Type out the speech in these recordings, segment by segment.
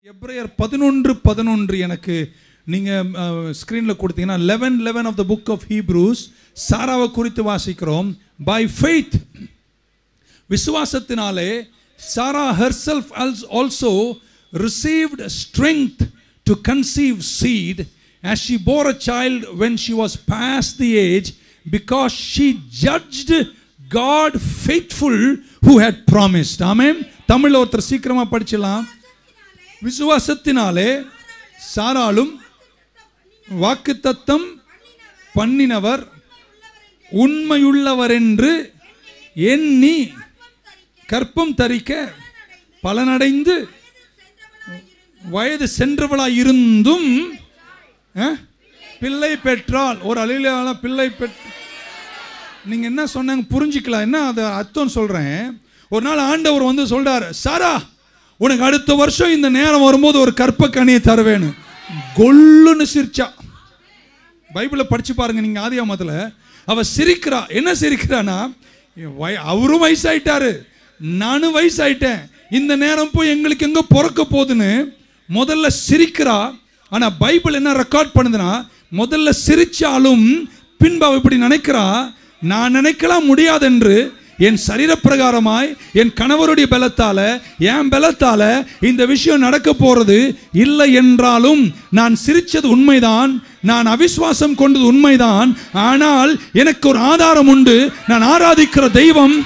எப்ரேயர் பதினொன்று பதினொன்று எனக்கு நீங்கள் ஸ்க்ரீனில் கொடுத்தீங்கன்னா eleven eleven of the book of Hebrews சாராவை குறித்து வாசிக்கிறோம் பை ஃபெய்த் விசுவாசத்தினாலே Sarah herself also also received strength to conceive seed as she bore a child when she was past the age because she judged God faithful who had promised. Amen தமிழ்ல ஒருத்தர் சீக்கிரமா படிச்சலாம் விசுவாசத்தினாலே சாராலும் வாக்குத்தத்தம் பண்ணினவர் உண்மையுள்ளவர் என்று எண்ணி கற்பம் தரிக்க பலனடைந்து வயது சென்றவளாய் இருந்தும் அஹ், பிள்ளை பெற்றால் ஒரு அழிலான பிள்ளை பெற்ற நீங்க என்ன சொன்னாங்க புரிஞ்சுக்கலாம் என்ன அது அர்த்தம் சொல்றேன் ஒரு நாள் ஆண்டவர் வந்து சொல்றாரு சாரா உனக்கு அடுத்த வருஷம் இந்த நேரம் வரும்போது ஒரு கற்ப கனியை தருவேன்னு கொல்லுன்னு சிரிச்சா பைபிளை படிச்சு பாருங்க நீங்க ஆதியாமத்துல அவ சிரிக்கிறா என்ன சிரிக்கிறானா வய- அவரும் வயசாயிட்டாரு நானும் வயசாயிட்டேன் இந்த நேரம் போய் எங்களுக்கு எங்க பிறக்க போகுதுன்னு முதல்ல சிரிக்கிறா ஆனா பைபிள் என்ன ரெக்கார்ட் பண்ணுதுன்னா முதல்ல சிரிச்சாலும் பின்பு அவ இப்படி நினைக்கிறா நான் நினைக்கலாம் முடியாதென்று என் சரீரப்பிரகாரமாய் என் கணவருடைய பலத்தால என் பலத்தால இந்த விஷயம் நடக்க போறது இல்லை என்றாலும் நான் சிரிச்சது உண்மைதான் நான் அவிசுவாசம் கொண்டது உண்மைதான் ஆனால் எனக்கு ஒரு ஆதாரம் உண்டு நான் ஆராதிக்கிற தெய்வம்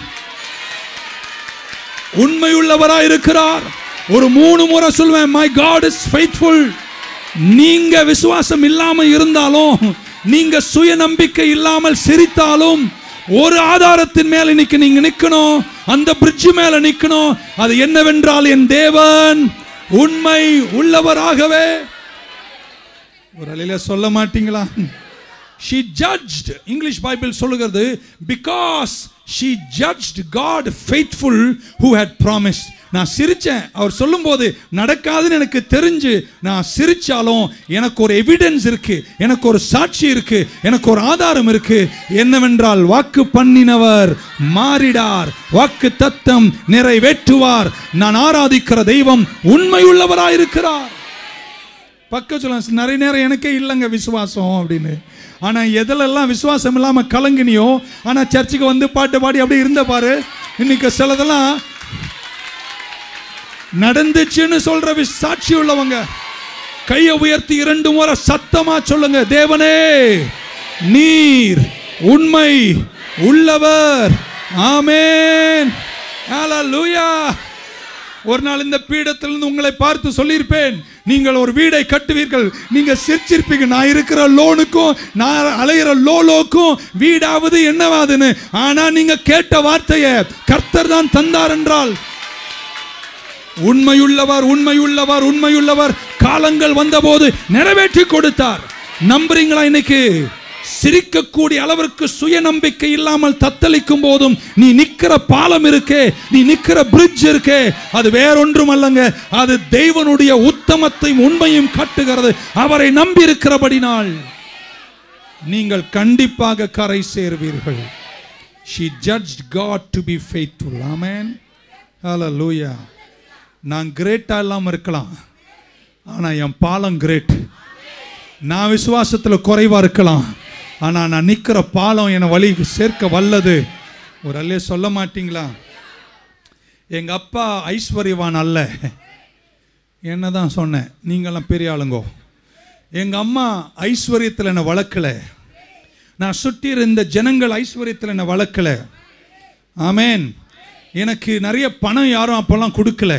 உண்மையுள்ளவராய் இருக்கிறார் ஒரு மூணு முறை சொல்வேன் மை காட் இஸ் ஃபெய்த்ஃபுல் நீங்க விசுவாசம் இல்லாம இருந்தாலும் நீங்க சுய நம்பிக்கை இல்லாமல் சிரித்தாலும் ஒரு ஆதாரத்தின் மேல இன்னைக்கு நீங்க நிக்கணும் அந்த பிரிட்ஜ் மேல நிக்கணும் அது என்னவென்றால் என் தேவன் உண்மை உள்ளவராகவே ஒரு அலையில சொல்ல மாட்டீங்களா she judged இங்கிலீஷ் பைபிள் சொல்லுகிறது because she judged God faithful who had promised நான் சிரிச்சேன் அவர் சொல்லும்போது நடக்காதுன்னு எனக்கு தெரிஞ்சு நான் சிரிச்சாலும் எனக்கு ஒரு எவிடன்ஸ் இருக்கு எனக்கு ஒரு சாட்சி இருக்கு எனக்கு ஒரு ஆதாரம் இருக்கு என்னவென்றால் வாக்கு பண்ணினவர் மாறிடார் வாக்கு தத்தம் நிறைவேற்றுவார் நான் ஆராதிக்கிற தெய்வம் உண்மையுள்ளவராயிருக்கிறார் பக்க சொல்ல நிறைய நேரம் எனக்கே இல்லைங்க விசுவாசம் அப்படின்னு ஆனா எதிலெல்லாம் விசுவாசம் இல்லாம கலங்கினியோ ஆனா சர்ச்சுக்கு வந்து பாட்டு பாடி அப்படியே இருந்த பாரு இன்னைக்கு சிலதெல்லாம் நடந்துச்சுன்னு சொல்ற வி- சாட்சி உள்ளவங்க கையை உயர்த்தி இரண்டு முறை சத்தமா சொல்லுங்க தேவனே நீர் உண்மை உள்ளவர் ஆமென் ஹalleluya ஒரு நாள் இந்த பீடத்திலிருந்து உங்களை பார்த்து சொல்லியிருப்பேன் நீங்கள் ஒரு வீடை கட்டுவீர்கள் நீங்க சிரிச்சிருப்பீங்க நான் இருக்கிற லோனுக்கும் நான் அலையிற லோலோக்கும் வீடாவது என்னவாதுன்னு ஆனா நீங்க கேட்ட வார்த்தையை கர்த்தர் தான் தந்தார் என்றால் உண்மையுள்ளவர் உண்மையுள்ளவர் உண்மையுள்ளவர் காலங்கள் வந்தபோது நிறைவேற்றி கொடுத்தார் நம்புறீங்களா இன்னைக்கு சிரிக்கக்கூடிய அளவிற்கு சுயநம்பிக்கை இல்லாமல் தத்தளிக்கும் போதும் நீ நிக்கிற பாலம் இருக்கே நீ நிக்கிற பிரிட்ஜ் இருக்கே அது வேறொன்றும் அல்லங்க அது தெய்வனுடைய உத்தமத்தையும் உண்மையும் காட்டுகிறது அவரை நம்பி இருக்கிறபடினால் நீங்கள் கண்டிப்பாக கரை சேர்வீர்கள் she judged God to be faithful amen hallelujah நான் கிரேட்டா இல்லாம இருக்கலாம் ஆனா என் பாலம் கிரேட் நான் விசுவாசத்துல குறைவா இருக்கலாம் ஆனா நான் நிக்கிற பாலம் என்னை வழி சேர்க்க வல்லது ஒரு அல்லே சொல்ல மாட்டீங்களா எங்க அப்பா ஐஸ்வர்யவான் அல்ல என்னதான் சொன்னேன் நீங்களாம் பெரிய ஆளுங்கோ எங்க அம்மா ஐஸ்வர்யத்தில் என்னை வளர்க்கல நான் சுற்றி இருந்த ஜனங்கள் ஐஸ்வர்யத்தில் என்னை வளர்க்கல ஆமென் எனக்கு நிறைய பணம் யாரும் அப்போல்லாம் கொடுக்கல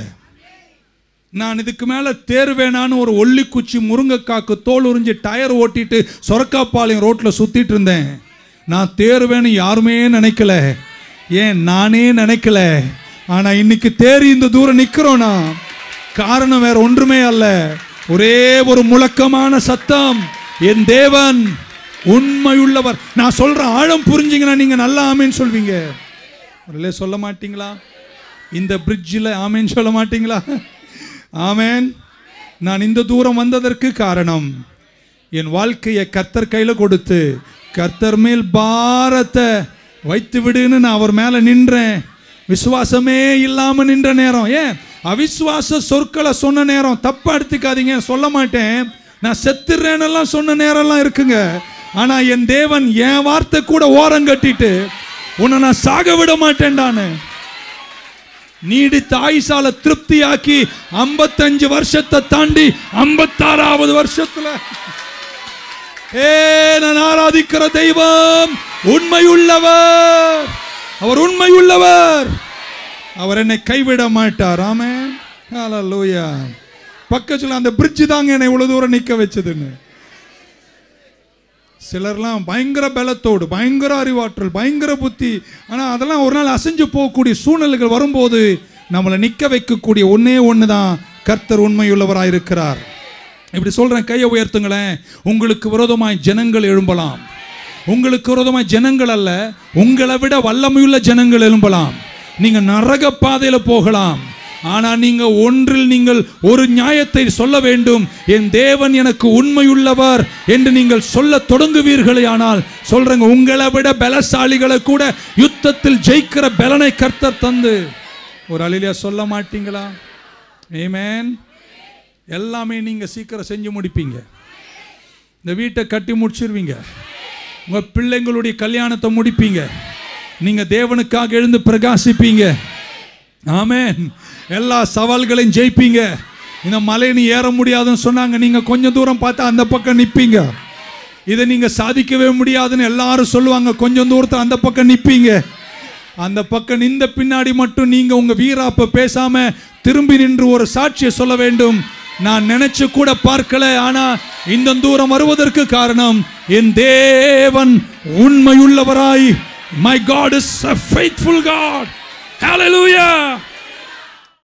நான் இதுக்கு மேலே தேர்வேனான்னு ஒரு ஒல்லி குச்சி முருங்கைக்காக்கு தோல் உறிஞ்சி டயர் ஓட்டிட்டு சொரக்காப்பாளையம் ரோட்டில் சுற்றிட்டு இருந்தேன் நான் தேர்வேன்னு யாருமே நினைக்கல ஏன் நானே நினைக்கல ஆனால் இன்னைக்கு தேறி இந்த தூரம் நிற்கிறோன்னா காரணம் வேற ஒன்றுமே அல்ல ஒரே ஒரு முழக்கமான சத்தம் என் தேவன் உண்மையுள்ளவர் நான் சொல்ற ஆழம் புரிஞ்சிங்கன்னா நீங்க நல்லா ஆமேன்னு சொல்வீங்க ஒருலே சொல்ல மாட்டீங்களா இந்த பிரிட்ஜில் ஆமேன்னு சொல்ல மாட்டீங்களா ஆமேன் நான் இந்த தூரம் வந்ததற்கு காரணம் என் வாழ்க்கையை கர்த்தர் கையில் கொடுத்து கர்த்தர் மேல் பாரத்தை வைத்து விடுன்னு நான் அவர் மேலே நின்றேன் விசுவாசமே இல்லாமல் நின்ற நேரம் ஏன் அவிசுவாச சொற்களை சொன்ன நேரம் தப்பா எடுத்துக்காதீங்க சொல்ல மாட்டேன் நான் செத்துறேன்னெல்லாம் சொன்ன நேரம்லாம் இருக்குங்க ஆனா என் தேவன் என் வார்த்தை கூட ஓரம் கட்டிட்டு உன்னை நான் சாக விட மாட்டேன்டான்னு நீடித்த ஆயுசால திருப்தியாக்கி 55 வருஷத்தை தாண்டி 56வது வருஷத்துல ஏ நான் ஆராதிக்கிற தெய்வம் உண்மையுள்ளவர் அவர் உண்மையுள்ளவர் அவர் என்னை கைவிட மாட்டார் ஆமென் ஹalleluya பக்கத்துல அந்த பிரிட்ஜ் தாங்க என்னை இவ்வளவு தூரம் நிக்க வச்சதுன்னு சிலர்லாம் பயங்கர பலத்தோடு பயங்கர அறிவாற்றல் பயங்கர புத்தி ஆனால் அதெல்லாம் ஒரு நாள் அசைஞ்சு போகக்கூடிய சூழ்நிலைகள் வரும்போது நம்மளை நிற்க வைக்கக்கூடிய ஒன்றே ஒன்று தான் கர்த்தர் உண்மையுள்ளவராக இருக்கிறார் இப்படி சொல்கிறேன் கையை உயர்த்துங்களேன் உங்களுக்கு விரோதமாய் ஜனங்கள் எழும்பலாம் உங்களுக்கு விரோதமாய் ஜனங்கள் அல்ல உங்களை விட வல்லமையுள்ள ஜனங்கள் எழும்பலாம் நீங்கள் நரக பாதையில் போகலாம் ஆனால் நீங்க ஒன்றில் நீங்கள் ஒரு நியாயத்தை சொல்ல வேண்டும் என் தேவன் எனக்கு உண்மையுள்ளவர் என்று நீங்கள் சொல்ல தொடங்குவீர்களே ஆனால் சொல்றேங்க உங்களை விட பலசாலிகளை கூட யுத்தத்தில் ஜெயிக்கிற பலனை கர்த்தர் தந்து ஒரு அழிலியா சொல்ல மாட்டீங்களா ஏமேன் எல்லாமே நீங்க சீக்கிரம் செஞ்சு முடிப்பீங்க இந்த வீட்டை கட்டி முடிச்சிருவீங்க உங்க பிள்ளைங்களுடைய கல்யாணத்தை முடிப்பீங்க நீங்க தேவனுக்காக எழுந்து பிரகாசிப்பீங்க ஆமென் எல்லா சவால்களையும் ஜெயிப்பீங்க இந்த மலை நீ ஏற முடியாதுன்னு சொன்னாங்க நீங்க கொஞ்சம் தூரம் பார்த்தா அந்த பக்கம் நிப்பீங்க இதை நீங்க சாதிக்கவே முடியாதுன்னு எல்லாரும் சொல்லுவாங்க கொஞ்சம் தூரத்துல அந்த பக்கம் நிப்பீங்க அந்த பக்கம் நின்ற பின்னாடி மட்டும் நீங்க உங்க வீராப்ப பேசாம திரும்பி நின்று ஒரு சாட்சியை சொல்ல வேண்டும் நான் நினைச்சு கூட பார்க்கல ஆனா இந்த தூரம் வருவதற்கு காரணம் என் தேவன் உண்மையுள்ளவராய் my God is a faithful God hallelujah